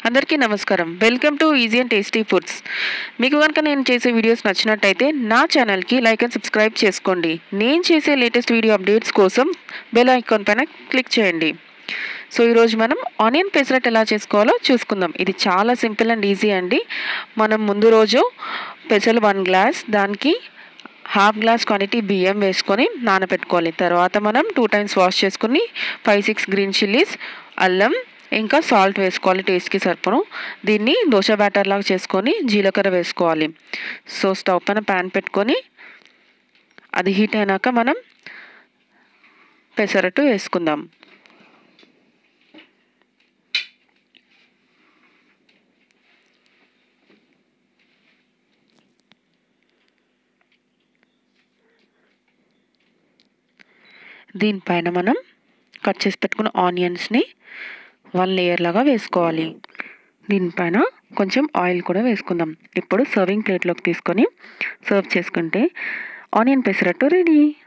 అందరికీ నమస్కారం welcome to easy and tasty foods మీకు కనుక నేను చేసే వీడియోస్ నచ్చినట్టయితే నా ఛానల్కి లైక్ అండ్ సబ్స్క్రైబ్ చేసుకోండి నేను చేసే లేటెస్ట్ వీడియో అప్డేట్స్ కోసం బెల్ ఐకాన్ పైన క్లిక్ చేయండి సో ఈరోజు మనం ఆనియన్ పెసరట్ ఎలా చేసుకోవాలో చూసుకుందాం ఇది చాలా సింపుల్ అండ్ ఈజీ అండి మనం ముందు రోజు పెసలు వన్ గ్లాస్ దానికి హాఫ్ గ్లాస్ క్వాంటిటీ బియ్యం వేసుకొని నానబెట్టుకోవాలి తర్వాత మనం టూ టైమ్స్ వాష్ చేసుకుని ఫైవ్ సిక్స్ గ్రీన్ చిల్లీస్ అల్లం ఇంకా సాల్ట్ వేసుకోవాలి టేస్ట్కి సరిపను దీన్ని దోశ బ్యాటర్ లాగా చేసుకొని జీలకర్ర వేసుకోవాలి సో స్టవ్ పైన ప్యాన్ పెట్టుకొని అది హీట్ అయినాక మనం పెసరట్టు వేసుకుందాం దీనిపైన మనం కట్ చేసి పెట్టుకున్న ఆనియన్స్ని వన్ లేయర్ లాగా వేసుకోవాలి దీనిపైన కొంచెం ఆయిల్ కూడా వేసుకుందాం ఇప్పుడు సర్వింగ్ ప్లేట్లోకి తీసుకొని సర్వ్ చేసుకుంటే ఆనియన్ పెసరట్టు రెడీ